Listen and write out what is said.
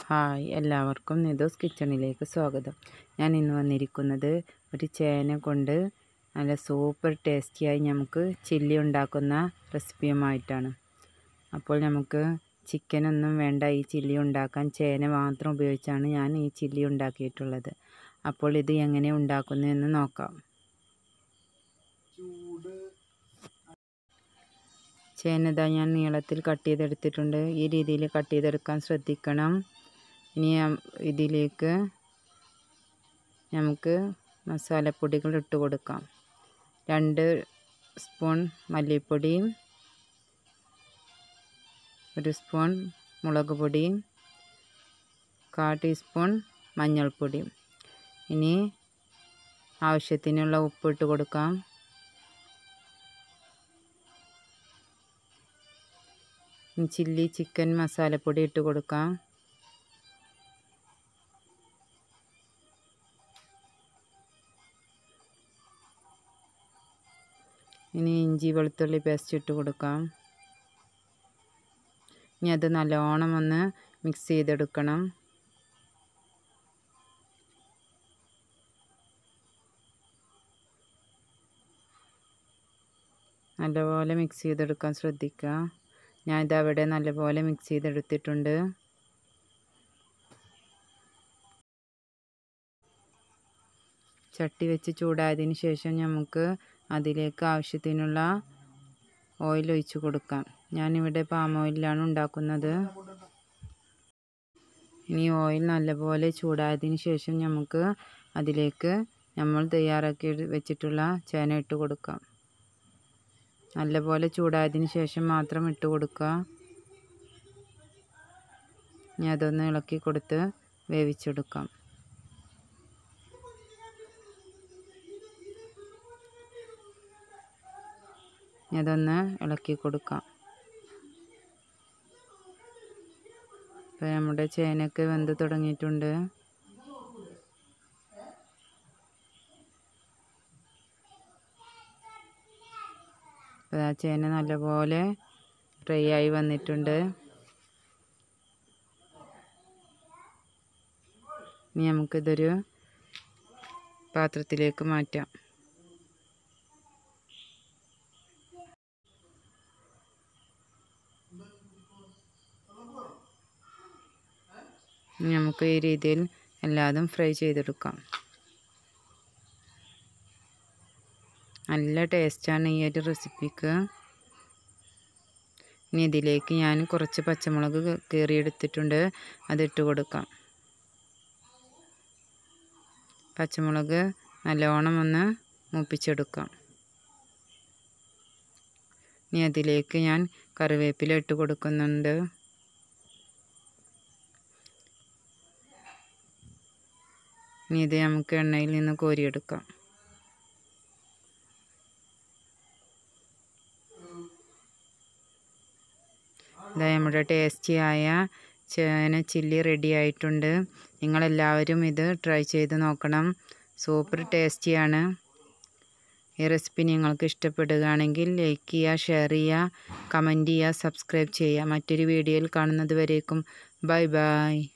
hi എല്ലാവർക്കും നിതോസ് കിച്ചണിലേക്ക് സ്വാഗതം ഞാൻ ഇന്ന് വന്നിരിക്കുന്നത് ഒരു ചേന കൊണ്ട് നല്ല സൂപ്പർ ടേസ്റ്റിയായി നമുക്ക് ചില്ലി ഉണ്ടാക്കുന്ന റെസിപ്പിയുമായിട്ടാണ് അപ്പോൾ നമുക്ക് ചിക്കനൊന്നും വേണ്ട ഈ ചില്ലി ഉണ്ടാക്കാൻ ചേന മാത്രം ഉപയോഗിച്ചാണ് ഞാൻ ഈ ചില്ലി ഉണ്ടാക്കിയിട്ടുള്ളത് അപ്പോൾ ഇത് എങ്ങനെ ഉണ്ടാക്കുന്നു എന്ന് നോക്കാം ചേനത ഞാൻ നീളത്തിൽ കട്ട് ചെയ്തെടുത്തിട്ടുണ്ട് ഈ രീതിയിൽ കട്ട് ചെയ്തെടുക്കാൻ ശ്രദ്ധിക്കണം ഇനി ഇതിലേക്ക് നമുക്ക് മസാലപ്പൊടികൾ ഇട്ട് കൊടുക്കാം രണ്ട് സ്പൂൺ മല്ലിപ്പൊടിയും ഒരു സ്പൂൺ മുളക് പൊടിയും കാ ടീസ്പൂൺ മഞ്ഞൾപ്പൊടിയും ഇനി ആവശ്യത്തിനുള്ള ഉപ്പിട്ട് കൊടുക്കാം ചില്ലി ചിക്കൻ മസാലപ്പൊടി ഇട്ട് കൊടുക്കാം ഇനി ഇഞ്ചി വെളുത്തുള്ളി പേസ്റ്റ് ഇട്ട് കൊടുക്കാം ഇനി അത് നല്ലോണം ഒന്ന് മിക്സ് ചെയ്തെടുക്കണം നല്ലപോലെ മിക്സ് ചെയ്തെടുക്കാൻ ശ്രദ്ധിക്കുക ഞാൻ ഇതവിടെ നല്ലപോലെ മിക്സ് ചെയ്തെടുത്തിട്ടുണ്ട് ചട്ടി വെച്ച് ചൂടായതിന് ശേഷം നമുക്ക് അതിലേക്ക് ആവശ്യത്തിനുള്ള ഓയിൽ ഒഴിച്ച് കൊടുക്കാം ഞാനിവിടെ പാം ഓയിലാണ് ഉണ്ടാക്കുന്നത് ഇനി ഓയിൽ നല്ലപോലെ ചൂടായതിന് ശേഷം നമുക്ക് അതിലേക്ക് നമ്മൾ തയ്യാറാക്കി വെച്ചിട്ടുള്ള ചേന ഇട്ട് കൊടുക്കാം നല്ലപോലെ ചൂടായതിന് ശേഷം മാത്രം ഇട്ട് കൊടുക്കുക ഇനി അതൊന്ന് ഇളക്കി കൊടുത്ത് വേവിച്ചെടുക്കാം ഇനി അതൊന്ന് ഇളക്കി കൊടുക്കാം ഇപ്പോൾ നമ്മുടെ ചേനയൊക്കെ വെന്ത് തുടങ്ങിയിട്ടുണ്ട് അപ്പോൾ ആ ചേന നല്ലപോലെ ഫ്രൈ ആയി വന്നിട്ടുണ്ട് ഇനി നമുക്കിതൊരു പാത്രത്തിലേക്ക് മാറ്റാം ഇനി നമുക്ക് ഈ രീതിയിൽ എല്ലാതും ഫ്രൈ ചെയ്തെടുക്കാം നല്ല ടേസ്റ്റാണ് ഈ ഒരു റെസിപ്പിക്ക് ഇനി ഇതിലേക്ക് ഞാൻ കുറച്ച് പച്ചമുളക് കീറിയെടുത്തിട്ടുണ്ട് അതിട്ട് കൊടുക്കാം പച്ചമുളക് നല്ലോണം ഒന്ന് മൂപ്പിച്ചെടുക്കാം ഇനി അതിലേക്ക് ഞാൻ കറിവേപ്പില ഇട്ട് കൊടുക്കുന്നുണ്ട് ഇനി ഇത് നമുക്ക് എണ്ണയിൽ നിന്ന് കോരിയെടുക്കാം ഇതാ നമ്മുടെ ടേസ്റ്റിയായ ചേന ചില്ലി റെഡി ആയിട്ടുണ്ട് നിങ്ങളെല്ലാവരും ഇത് ട്രൈ ചെയ്ത് നോക്കണം സൂപ്പർ ടേസ്റ്റിയാണ് ഈ റെസിപ്പി നിങ്ങൾക്ക് ഇഷ്ടപ്പെടുകയാണെങ്കിൽ ലൈക്ക് ചെയ്യുക ഷെയർ ചെയ്യുക കമൻറ്റ് ചെയ്യുക സബ്സ്ക്രൈബ് ചെയ്യുക മറ്റൊരു വീഡിയോയിൽ കാണുന്നത് വരേക്കും ബൈ ബൈ